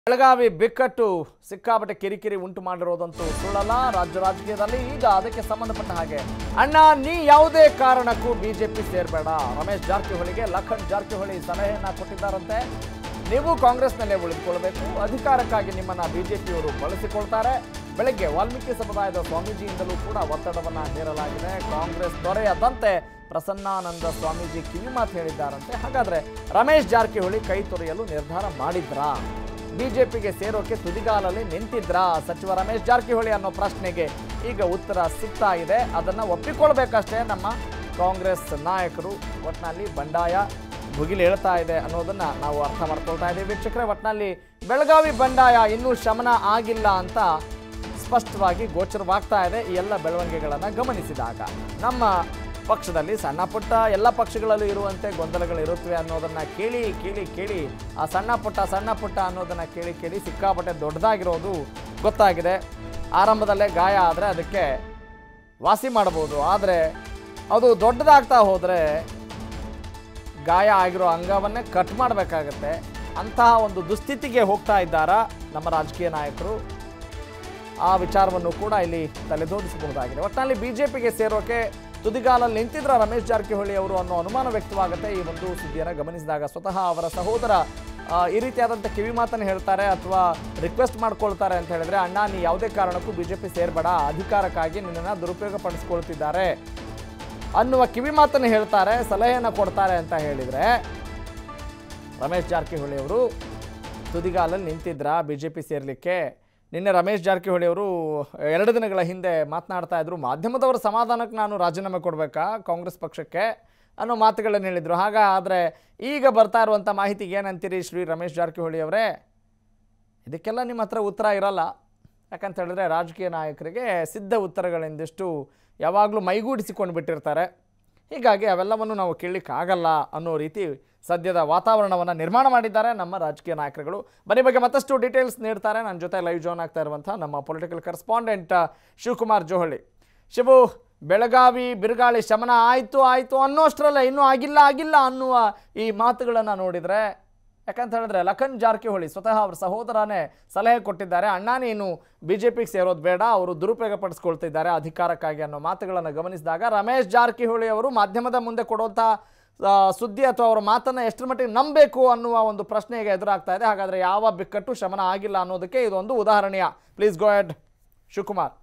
ಬೆಳಗಾವಿ ಬಿಕ್ಕಟ್ಟು ಸಿಕ್ಕಾಪಟ್ಟೆ ಕಿರಿಕಿರಿ ಉಂಟು ಮಾಡಿರೋದಂತೂ ಸುಳ್ಳಲ್ಲ ರಾಜ್ಯ ರಾಜಕೀಯದಲ್ಲಿ ಈಗ ಅದಕ್ಕೆ ಸಂಬಂಧಪಟ್ಟ ಹಾಗೆ ಅಣ್ಣ ನೀ ಯಾವುದೇ ಕಾರಣಕ್ಕೂ ಬಿಜೆಪಿ ಸೇರ್ಬೇಡ ರಮೇಶ್ ಜಾರಕಿಹೊಳಿಗೆ ಲಖನ್ ಜಾರಕಿಹೊಳಿ ಸಲಹೆಯನ್ನ ಕೊಟ್ಟಿದ್ದಾರಂತೆ ನೀವು ಕಾಂಗ್ರೆಸ್ನಲ್ಲೇ ಉಳಿದುಕೊಳ್ಬೇಕು ಅಧಿಕಾರಕ್ಕಾಗಿ ನಿಮ್ಮನ್ನ ಬಿಜೆಪಿಯವರು ಬಳಸಿಕೊಳ್ತಾರೆ ಬೆಳಗ್ಗೆ ವಾಲ್ಮೀಕಿ ಸಮುದಾಯದ ಸ್ವಾಮೀಜಿಯಿಂದಲೂ ಕೂಡ ಒತ್ತಡವನ್ನ ಹೇರಲಾಗಿದೆ ಕಾಂಗ್ರೆಸ್ ದೊರೆಯದಂತೆ ಪ್ರಸನ್ನಾನಂದ ಸ್ವಾಮೀಜಿ ಕಿವಿಮಾತು ಹೇಳಿದ್ದಾರಂತೆ ಹಾಗಾದ್ರೆ ರಮೇಶ್ ಜಾರಕಿಹೊಳಿ ಕೈ ತೊರೆಯಲು ನಿರ್ಧಾರ ಮಾಡಿದ್ರಾ ಬಿಜೆಪಿಗೆ ಸೇರೋಕೆ ತುದಿಗಾಲಲ್ಲಿ ನಿಂತಿದ್ರಾ ಸಚಿವ ರಮೇಶ್ ಜಾರಕಿಹೊಳಿ ಅನ್ನೋ ಪ್ರಶ್ನೆಗೆ ಈಗ ಉತ್ತರ ಸಿಗ್ತಾ ಇದೆ ಅದನ್ನ ಒಪ್ಪಿಕೊಳ್ಬೇಕಷ್ಟೇ ನಮ್ಮ ಕಾಂಗ್ರೆಸ್ ನಾಯಕರು ಒಟ್ನಲ್ಲಿ ಬಂಡಾಯ ಭುಗಿಲು ಹೇಳ್ತಾ ಇದೆ ಅನ್ನೋದನ್ನ ನಾವು ಅರ್ಥ ಮಾಡ್ಕೊಳ್ತಾ ಇದ್ದೀವಿ ವೀಕ್ಷಕರೇ ಒಟ್ನಲ್ಲಿ ಬೆಳಗಾವಿ ಬಂಡಾಯ ಇನ್ನೂ ಶಮನ ಆಗಿಲ್ಲ ಅಂತ ಸ್ಪಷ್ಟವಾಗಿ ಗೋಚರವಾಗ್ತಾ ಇದೆ ಈ ಎಲ್ಲ ಬೆಳವಣಿಗೆಗಳನ್ನು ಗಮನಿಸಿದಾಗ ನಮ್ಮ ಪಕ್ಷದಲ್ಲಿ ಸಣ್ಣ ಪುಟ್ಟ ಎಲ್ಲ ಪಕ್ಷಗಳಲ್ಲೂ ಇರುವಂತೆ ಗೊಂದಲಗಳಿರುತ್ತವೆ ಅನ್ನೋದನ್ನ ಕೇಳಿ ಕೇಳಿ ಕೇಳಿ ಆ ಸಣ್ಣ ಪುಟ್ಟ ಸಣ್ಣ ಪುಟ್ಟ ಅನ್ನೋದನ್ನ ಕೇಳಿ ಕೇಳಿ ಸಿಕ್ಕಾಪಟ್ಟೆ ದೊಡ್ಡದಾಗಿರೋದು ಗೊತ್ತಾಗಿದೆ ಆರಂಭದಲ್ಲೇ ಗಾಯ ಆದರೆ ಅದಕ್ಕೆ ವಾಸಿ ಮಾಡಬಹುದು ಆದರೆ ಅದು ದೊಡ್ಡದಾಗ್ತಾ ಹೋದರೆ ಗಾಯ ಆಗಿರೋ ಅಂಗವನ್ನೇ ಕಟ್ ಮಾಡಬೇಕಾಗತ್ತೆ ಅಂತಹ ಒಂದು ದುಸ್ಥಿತಿಗೆ ಹೋಗ್ತಾ ಇದ್ದಾರಾ ನಮ್ಮ ರಾಜಕೀಯ ನಾಯಕರು ಆ ವಿಚಾರವನ್ನು ಕೂಡ ಇಲ್ಲಿ ತಲೆದೋರಿಸಬಹುದಾಗಿದೆ ಒಟ್ಟಿನಲ್ಲಿ ಬಿಜೆಪಿಗೆ ಸೇರೋಕೆ ತುದಿಗಾಲಲ್ಲಿ ನಿಂತಿದ್ರ ರಮೇಶ್ ಜಾರಕಿಹೊಳಿ ಅವರು ಅನ್ನೋ ಅನುಮಾನ ವ್ಯಕ್ತವಾಗುತ್ತೆ ಈ ಒಂದು ಸುದ್ದಿಯನ್ನು ಗಮನಿಸಿದಾಗ ಸ್ವತಃ ಅವರ ಸಹೋದರ ಆ, ಈ ರೀತಿಯಾದಂಥ ಕಿವಿ ಮಾತನ್ನು ಹೇಳ್ತಾರೆ ಅಥವಾ ರಿಕ್ವೆಸ್ಟ್ ಮಾಡ್ಕೊಳ್ತಾರೆ ಅಂತ ಹೇಳಿದ್ರೆ ಅಣ್ಣ ನೀ ಯಾವುದೇ ಕಾರಣಕ್ಕೂ ಬಿಜೆಪಿ ಸೇರ್ಬೇಡ ಅಧಿಕಾರಕ್ಕಾಗಿ ನಿನ್ನನ್ನು ದುರುಪಯೋಗ ಪಡಿಸ್ಕೊಳ್ತಿದ್ದಾರೆ ಅನ್ನುವ ಕಿವಿ ಮಾತನ್ನು ಹೇಳ್ತಾರೆ ಸಲಹೆಯನ್ನು ಕೊಡ್ತಾರೆ ಅಂತ ಹೇಳಿದರೆ ರಮೇಶ್ ಜಾರಕಿಹೊಳಿ ಅವರು ತುದಿಗಾಲಲ್ಲಿ ನಿಂತಿದ್ರ ಬಿ ಜೆ ಪಿ ಸೇರಲಿಕ್ಕೆ ನಿನ್ನೆ ರಮೇಶ್ ಜಾರಕಿಹೊಳಿ ಅವರು ಎರಡು ದಿನಗಳ ಹಿಂದೆ ಮಾತನಾಡ್ತಾ ಇದ್ರು ಮಾಧ್ಯಮದವರ ಸಮಾಧಾನಕ್ಕೆ ನಾನು ರಾಜೀನಾಮೆ ಕೊಡಬೇಕಾ ಕಾಂಗ್ರೆಸ್ ಪಕ್ಷಕ್ಕೆ ಅನ್ನೋ ಮಾತುಗಳನ್ನು ಹೇಳಿದರು ಹಾಗಾದರೆ ಈಗ ಬರ್ತಾ ಇರುವಂಥ ಮಾಹಿತಿಗೆ ಏನಂತೀರಿ ಶ್ರೀ ರಮೇಶ್ ಜಾರಕಿಹೊಳಿ ಅವರೇ ಇದಕ್ಕೆಲ್ಲ ನಿಮ್ಮ ಹತ್ರ ಉತ್ತರ ಇರಲ್ಲ ಯಾಕಂತ ಹೇಳಿದ್ರೆ ರಾಜಕೀಯ ನಾಯಕರಿಗೆ ಸಿದ್ಧ ಉತ್ತರಗಳಿಂದಿಷ್ಟು ಯಾವಾಗಲೂ ಮೈಗೂಡಿಸಿಕೊಂಡು ಬಿಟ್ಟಿರ್ತಾರೆ ಹೀಗಾಗಿ ಅವೆಲ್ಲವನ್ನು ನಾವು ಕೇಳಲಿಕ್ಕಾಗಲ್ಲ ಅನ್ನೋ ರೀತಿ ಸದ್ಯದ ವಾತಾವರಣವನ್ನು ನಿರ್ಮಾಣ ಮಾಡಿದ್ದಾರೆ ನಮ್ಮ ರಾಜಕೀಯ ನಾಯಕರುಗಳು ಬನ್ನಿ ಬಗ್ಗೆ ಮತ್ತಷ್ಟು ಡೀಟೇಲ್ಸ್ ನೀಡ್ತಾರೆ ನನ್ನ ಜೊತೆ ಲೈವ್ ಜಾಯ್ನ್ ಆಗ್ತಾ ಇರುವಂಥ ನಮ್ಮ ಪೊಲಿಟಿಕಲ್ ಕರೆಸ್ಪಾಂಡೆಂಟ್ ಶಿವಕುಮಾರ್ ಜೋಹಳಿ ಶಿವು ಬೆಳಗಾವಿ ಬಿರುಗಾಳಿ ಶಮನ ಆಯಿತು ಆಯಿತು ಅನ್ನೋಷ್ಟರಲ್ಲೇ ಇನ್ನೂ ಆಗಿಲ್ಲ ಆಗಿಲ್ಲ ಅನ್ನುವ ಈ ಮಾತುಗಳನ್ನು ನೋಡಿದರೆ ಯಾಕಂತ ಹೇಳಿದ್ರೆ ಲಖನ್ ಜಾರಕಿಹೊಳಿ ಸ್ವತಃ ಅವ್ರ ಸಹೋದರನೇ ಸಲಹೆ ಕೊಟ್ಟಿದ್ದಾರೆ ಅಣ್ಣ ನೀನು ಬಿ ಜೆ ಪಿಗೆ ಸೇರೋದು ಬೇಡ ಅವರು ದುರುಪಯೋಗ ಪಡಿಸ್ಕೊಳ್ತಿದ್ದಾರೆ ಅಧಿಕಾರಕ್ಕಾಗಿ ಅನ್ನೋ ಮಾತುಗಳನ್ನು ಗಮನಿಸಿದಾಗ ರಮೇಶ್ ಜಾರಕಿಹೊಳಿ ಅವರು ಮಾಧ್ಯಮದ ಮುಂದೆ ಕೊಡುವಂಥ ಆ, ಸುದ್ದಿ ಅಥವಾ ಅವರ ಮಾತನ್ನು ಎಷ್ಟರ ಮಟ್ಟಿಗೆ ನಂಬಬೇಕು ಅನ್ನುವ ಒಂದು ಪ್ರಶ್ನೆಗೆ ಎದುರಾಗ್ತಾ ಇದೆ ಹಾಗಾದರೆ ಯಾವ ಬಿಕ್ಕಟ್ಟು ಶಮನ ಆಗಿಲ್ಲ ಅನ್ನೋದಕ್ಕೆ ಇದೊಂದು ಉದಾಹರಣೆಯ please go ahead Shivakumar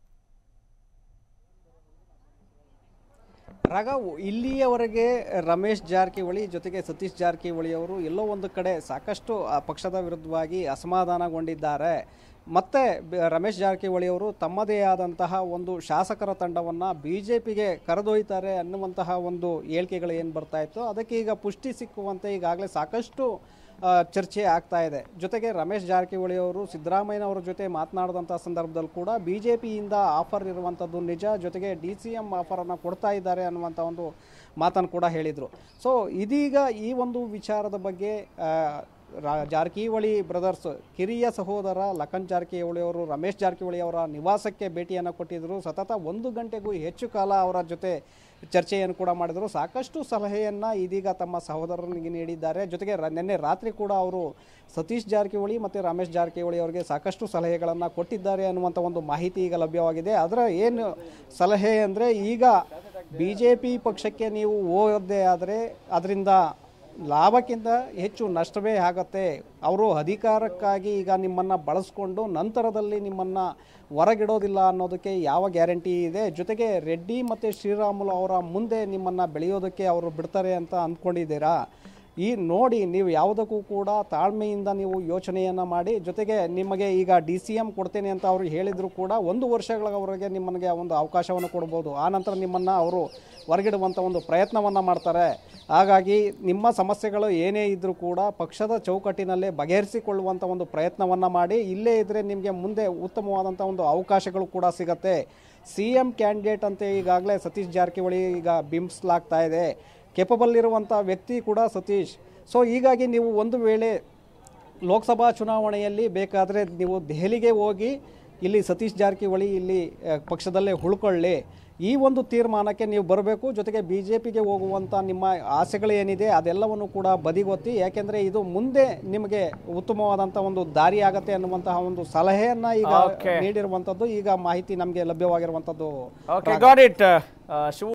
Raghav ಇಲ್ಲಿಯವರೆಗೆ ರಮೇಶ್ ಜಾರಕಿಹೊಳಿ ಜೊತೆಗೆ ಸತೀಶ್ ಜಾರಕಿಹೊಳಿ ಅವರು ಎಲ್ಲೋ ಒಂದು ಕಡೆ ಸಾಕಷ್ಟು ಆ ಪಕ್ಷದ ವಿರುದ್ಧವಾಗಿ ಅಸಮಾಧಾನಗೊಂಡಿದ್ದಾರೆ ಮತ್ತೆ ಬ- ರಮೇಶ್ ಜಾರಕಿಹೊಳಿ ಅವರು ತಮ್ಮದೇ ಆದಂತಹ ಒಂದು ಶಾಸಕರ ತಂಡವನ್ನು ಬಿ ಜೆ ಪಿಗೆ ಕರೆದೊಯ್ತಾರೆ ಅನ್ನುವಂತಹ ಒಂದು ಹೇಳಿಕೆಗಳು ಏನು ಬರ್ತಾ ಇತ್ತು ಅದಕ್ಕೆ ಈಗ ಪುಷ್ಟಿ ಸಿಕ್ಕುವಂತೆ ಈಗಾಗಲೇ ಸಾಕಷ್ಟು ಆ, ಚರ್ಚೆ ಆಗ್ತಾ ಇದೆ ಜೊತೆಗೆ ರಮೇಶ್ ಜಾರಕಿಹೊಳಿ ಅವರು ಸಿದ್ದರಾಮಯ್ಯನವರ ಜೊತೆ ಮಾತನಾಡಿದಂಥ ಸಂದರ್ಭದಲ್ಲಿ ಕೂಡ ಬಿ ಜೆ ಪಿಯಿಂದ ಆಫರ್ ಇರುವಂಥದ್ದು ನಿಜ ಜೊತೆಗೆ ಡಿ ಸಿ ಎಮ್ ಆಫರನ್ನು ಕೊಡ್ತಾ ಇದ್ದಾರೆ ಅನ್ನುವಂಥ ಒಂದು ಮಾತನ್ನು ಕೂಡ ಹೇಳಿದರು ಸೊ ಇದೀಗ ಈ ಒಂದು ವಿಚಾರದ ಬಗ್ಗೆ ಆ, ರಾ- ಜಾರಕಿಹೊಳಿ ಬ್ರದರ್ಸ್ ಕಿರಿಯ ಸಹೋದರ ಲಖನ್ ಜಾರಕಿಹೊಳಿ ಅವರು ರಮೇಶ್ ಜಾರಕಿಹೊಳಿ ಅವರ ನಿವಾಸಕ್ಕೆ ಭೇಟಿಯನ್ನು ಕೊಟ್ಟಿದ್ದರು ಸತತ ಒಂದು ಗಂಟೆಗೂ ಹೆಚ್ಚು ಕಾಲ ಅವರ ಜೊತೆ ಚರ್ಚೆಯನ್ನು ಕೂಡ ಮಾಡಿದರು ಸಾಕಷ್ಟು ಸಲಹೆಯನ್ನು ಇದೀಗ ತಮ್ಮ ಸಹೋದರನಿಗೆ ನೀಡಿದ್ದಾರೆ ಜೊತೆಗೆ ರ- ನಿನ್ನೆ ರಾತ್ರಿ ಕೂಡ ಅವರು ಸತೀಶ್ ಜಾರಕಿಹೊಳಿ ಮತ್ತು ರಮೇಶ್ ಜಾರಕಿಹೊಳಿ ಅವರಿಗೆ ಸಾಕಷ್ಟು ಸಲಹೆಗಳನ್ನು ಕೊಟ್ಟಿದ್ದಾರೆ ಅನ್ನುವಂಥ ಒಂದು ಮಾಹಿತಿ ಈಗ ಲಭ್ಯವಾಗಿದೆ ಅದರ ಏನು ಸಲಹೆ ಅಂದರೆ ಈಗ ಬಿ ಜೆ ಪಿ ಪಕ್ಷಕ್ಕೆ ನೀವು ಹೋಗದೇ ಆದರೆ ಅದರಿಂದ ಲಾಭಕ್ಕಿಂತ ಹೆಚ್ಚು ನಷ್ಟವೇ ಆಗತ್ತೆ ಅವರು ಅಧಿಕಾರಕ್ಕಾಗಿ ಈಗ ನಿಮ್ಮನ್ನು ಬಳಸ್ಕೊಂಡು ನಂತರದಲ್ಲಿ ನಿಮ್ಮನ್ನು ಹೊರಗಿಡೋದಿಲ್ಲ ಅನ್ನೋದಕ್ಕೆ ಯಾವ ಗ್ಯಾರಂಟಿ ಇದೆ ಜೊತೆಗೆ ರೆಡ್ಡಿ ಮತ್ತು ಶ್ರೀರಾಮುಲು ಅವರ ಮುಂದೆ ನಿಮ್ಮನ್ನು ಬೆಳೆಯೋದಕ್ಕೆ ಅವರು ಬಿಡ್ತಾರೆ ಅಂತ ಅಂದ್ಕೊಂಡಿದ್ದೀರಾ ಈ ನೋಡಿ ನೀವು ಯಾವುದಕ್ಕೂ ಕೂಡ ತಾಳ್ಮೆಯಿಂದ ನೀವು ಯೋಚನೆಯನ್ನು ಮಾಡಿ ಜೊತೆಗೆ ನಿಮಗೆ ಈಗ ಡಿ ಸಿ ಎಮ್ ಕೊಡ್ತೇನೆ ಅಂತ ಅವರು ಹೇಳಿದ್ರು ಕೂಡ ಒಂದು ವರ್ಷಗಳವರೆಗೆ ನಿಮ್ಮನಿಗೆ ಒಂದು ಅವಕಾಶವನ್ನು ಕೊಡ್ಬೋದು ಆ ನಂತರ ನಿಮ್ಮನ್ನು ಅವರು ಹೊರಗಿಡುವಂಥ ಒಂದು ಪ್ರಯತ್ನವನ್ನು ಮಾಡ್ತಾರೆ ಹಾಗಾಗಿ ನಿಮ್ಮ ಸಮಸ್ಯೆಗಳು ಏನೇ ಇದ್ದರೂ ಕೂಡ ಪಕ್ಷದ ಚೌಕಟ್ಟಿನಲ್ಲೇ ಬಗೆಹರಿಸಿಕೊಳ್ಳುವಂಥ ಒಂದು ಪ್ರಯತ್ನವನ್ನು ಮಾಡಿ ಇಲ್ಲೇ ಇದ್ದರೆ ನಿಮಗೆ ಮುಂದೆ ಉತ್ತಮವಾದಂಥ ಒಂದು ಅವಕಾಶಗಳು ಕೂಡ ಸಿಗತ್ತೆ ಸಿ ಎಮ್ ಕ್ಯಾಂಡಿಡೇಟ್ ಅಂತ ಈಗಾಗಲೇ ಸತೀಶ್ ಜಾರಕಿಹೊಳಿ ಈಗ ಬಿಂಬಿಸಲಾಗ್ತಾ ಇದೆ ಕೆಪಬಲ್ ಇರುವಂಥ ವ್ಯಕ್ತಿ ಕೂಡ ಸತೀಶ್ ಸೊ ಹೀಗಾಗಿ ನೀವು ಒಂದು ವೇಳೆ ಲೋಕಸಭಾ ಚುನಾವಣೆಯಲ್ಲಿ ಬೇಕಾದರೆ ನೀವು ದೆಹಲಿಗೆ ಹೋಗಿ ಇಲ್ಲಿ ಸತೀಶ್ ಜಾರಕಿಹೊಳಿ ಇಲ್ಲಿ ಆ, ಪಕ್ಷದಲ್ಲೇ ಉಳ್ಕೊಳ್ಳಿ ಈ ಒಂದು ತೀರ್ಮಾನಕ್ಕೆ ನೀವು ಬರಬೇಕು ಜೊತೆಗೆ ಬಿ ಜೆ ಪಿಗೆ ಹೋಗುವಂಥ ನಿಮ್ಮ ಆಸೆಗಳು ಏನಿದೆ ಅದೆಲ್ಲವನ್ನು ಕೂಡ ಬದಿಗೊತ್ತಿ ಯಾಕೆಂದರೆ ಇದು ಮುಂದೆ ನಿಮಗೆ ಉತ್ತಮವಾದಂಥ ಒಂದು ದಾರಿ ಆಗತ್ತೆ ಅನ್ನುವಂತಹ ಒಂದು ಸಲಹೆಯನ್ನು ಈಗ Okay. ನೀಡಿರುವಂಥದ್ದು ಈಗ ಮಾಹಿತಿ ನಮಗೆ ಲಭ್ಯವಾಗಿರುವಂಥದ್ದು ಓಕೆ ಗಾಟ್ ಇಟ್ ಶಿವ